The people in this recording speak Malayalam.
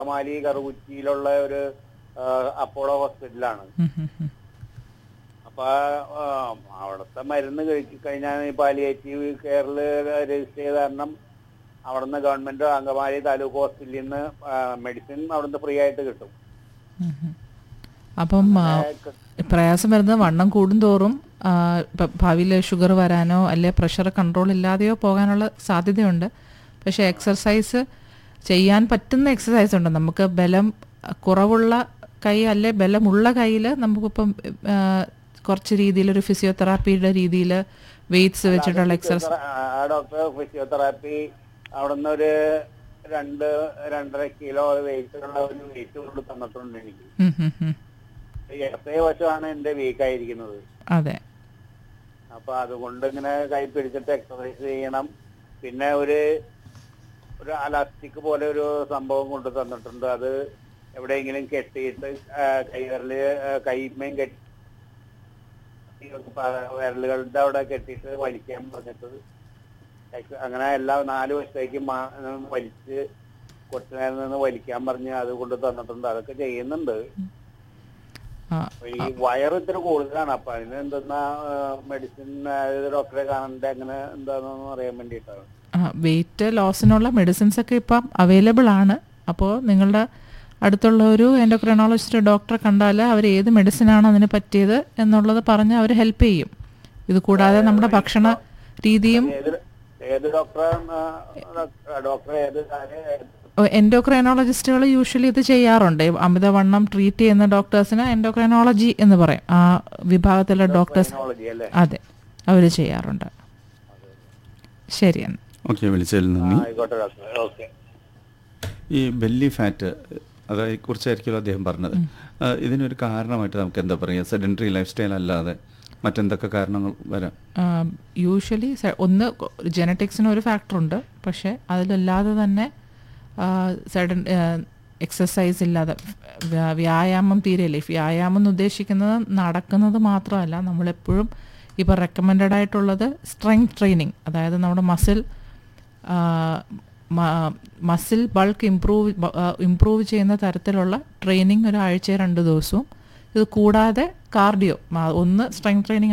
മാലി കറുകുറ്റിയിലുള്ള ഒരു ആ, അപ്പോളോ ഹോസ്പിറ്റലാണ് ഉം, ഉം, ഉം. അപ്പൊ ആ, അവിടുത്തെ മരുന്ന് കഴിച്ചു കഴിഞ്ഞാൽ ഈ പാലിയേറ്റീവ് കെയറിൽ രജിസ്റ്റർ ചെയ്ത കാരണം അവിടുന്ന് ഗവൺമെന്റ് അങ്കമാലി താലൂക്ക് ഹോസ്പിറ്റലിൽ നിന്ന് മെഡിസിൻ അവിടുന്ന് ഫ്രീ ആയിട്ട് കിട്ടും ഉം, ഉം. അപ്പം ആ, പ്രയാസം വരുന്നത് വണ്ണം കൂടുന്തോറും ആ, ഇപ്പം ഭാവിയിൽ ഷുഗർ വരാനോ അല്ലെ പ്രഷർ കൺട്രോൾ ഇല്ലാതെയോ പോകാനുള്ള സാധ്യതയുണ്ട് പക്ഷേ എക്സർസൈസ് ചെയ്യാൻ പറ്റുന്ന എക്സസൈസ് ഉണ്ട് നമുക്ക് ബലം കുറവുള്ള കൈ അല്ലെ ബലമുള്ള കയ്യിൽ നമുക്കിപ്പം ആ, കുറച്ച് രീതിയിൽ ഒരു ഫിസിയോതെറാപ്പിയുടെ രീതിയിൽ വെയ്റ്റ്സ് വെച്ചിട്ടുള്ള എക്സർസൈസ് ആ ഡോക്ടർ ഫിസിയോതെറാപ്പി അവിടുന്ന് ഒരു രണ്ട് രണ്ടര കിലോ വെയിറ്റ് ഉള്ള ഒരു വെയിറ്റ് കൊണ്ട് തന്നിട്ടുണ്ട് എനിക്ക് ഇടത്തേ വശമാണ് എന്റെ വീക്ക് ആയിരിക്കുന്നത് അതെ അപ്പൊ അതുകൊണ്ട് ഇങ്ങനെ കൈ പിടിച്ചിട്ട് എക്സസൈസ് ചെയ്യണം പിന്നെ ഒരു ഒരു അലാസ്റ്റിക് പോലെ ഒരു സംഭവം കൊണ്ട് തന്നിട്ടുണ്ട് അത് എവിടെയെങ്കിലും കെട്ടിയിട്ട് ആ, കൈവിരല് ആ, കൈമേം കെട്ടി പ- വിരലുകളുടെ അവിടെ കെട്ടിയിട്ട് വലിക്കാൻ പറഞ്ഞിട്ട് എക്സ- അങ്ങനെ എല്ലാ നാല് വശത്തേക്ക് മാ- വലിച്ച് കുറച്ചു നേരം നിന്ന് വലിക്കാൻ പറഞ്ഞ് അത് കൊണ്ട് തന്നിട്ടുണ്ട് അതൊക്കെ ചെയ്യുന്നുണ്ട് ആ, അപ്പൊ ഈ വയർ ഇത്തിരി കൂടുതലാണ് അപ്പൊ അതിന് എന്തെന്നാ മെഡിസിൻ ഡോക്ടറെ കാണണ്ടേ അങ്ങനെ എന്താണെന്ന് അറിയാൻ വേണ്ടിയിട്ടാണ് വെയിറ്റ് ലോസിനുള്ള മെഡിസിൻസ് ഒക്കെ ഇപ്പം അവൈലബിൾ ആണ് അപ്പോൾ നിങ്ങളുടെ അടുത്തുള്ള ഒരു എൻഡോക്രൈനോളജിസ്റ്റ് ഡോക്ടറെ കണ്ടാൽ അവർ ഏത് മെഡിസിനാണ് അതിന് പറ്റിയത് എന്നുള്ളത് പറഞ്ഞ് അവർ ഹെൽപ്പ് ചെയ്യും ഇത് കൂടാതെ നമ്മുടെ ഭക്ഷണ രീതിയും ഏത് ഏത് ഡോക്ടറെ ഡോക്ടറെ ഏത് ഏത് എൻഡോക്രൈനോളജിസ്റ്റുകൾ യൂഷ്വലി ഇത് ചെയ്യാറുണ്ട് ഈ അമിതവണ്ണം ട്രീറ്റ് ചെയ്യുന്ന ഡോക്ടേഴ്സിന് എൻഡോക്രൈനോളജി എന്ന് പറയും ആ വിഭാഗത്തിലെ ഡോക്ടേഴ്സ് ടെക്നോളജി അല്ലേ അതെ അവർ ചെയ്യാറുണ്ട് ശരി എന്നാൽ ഓക്കെ വിളിച്ചതിൽ ആ, നന്ദി ആയിക്കോട്ടെ ഡോക്ടർ ഓക്കെ ഈ ബെല്ലി ഫാറ്റ് അതേ കുറിച്ചായിരിക്കുമല്ലോ അദ്ദേഹം പറഞ്ഞത് ആ, ഇതിനൊരു കാരണമായിട്ട് നമുക്ക് എന്താ പറയുക സെഡൻറ്ററി ലൈഫ് സ്റ്റൈൽ അല്ലാതെ മറ്റെന്തൊക്കെ കാരണങ്ങൾ വരാം യൂഷ്വലി ഒന്ന് ജനറ്റിക്സിന് ഒരു ഫാക്ടറുണ്ട് പക്ഷേ അതിലല്ലാതെ തന്നെ സഡൻ എക്സസൈസ് ഇല്ലാതെ വ്യാ- വ്യായാമം തീരെയില്ല ഈ വ്യായാമം എന്ന് ഉദ്ദേശിക്കുന്നത് നടക്കുന്നത് മാത്രമല്ല നമ്മളെപ്പോഴും ഇപ്പോൾ റെക്കമെൻഡഡ് ആയിട്ടുള്ളത് സ്ട്രെങ്ത് ട്രെയിനിങ് അതായത് നമ്മുടെ muscle muscle bulk improve improve ചെയ്യുന്ന തരത്തിലുള്ള ട്രെയിനിങ് ഒരാഴ്ച രണ്ട് ദിവസവും ഇത് കൂടാതെ കാർഡിയോ ഒന്ന് സ്ട്രെങ്ത് ട്രെയിനിങ്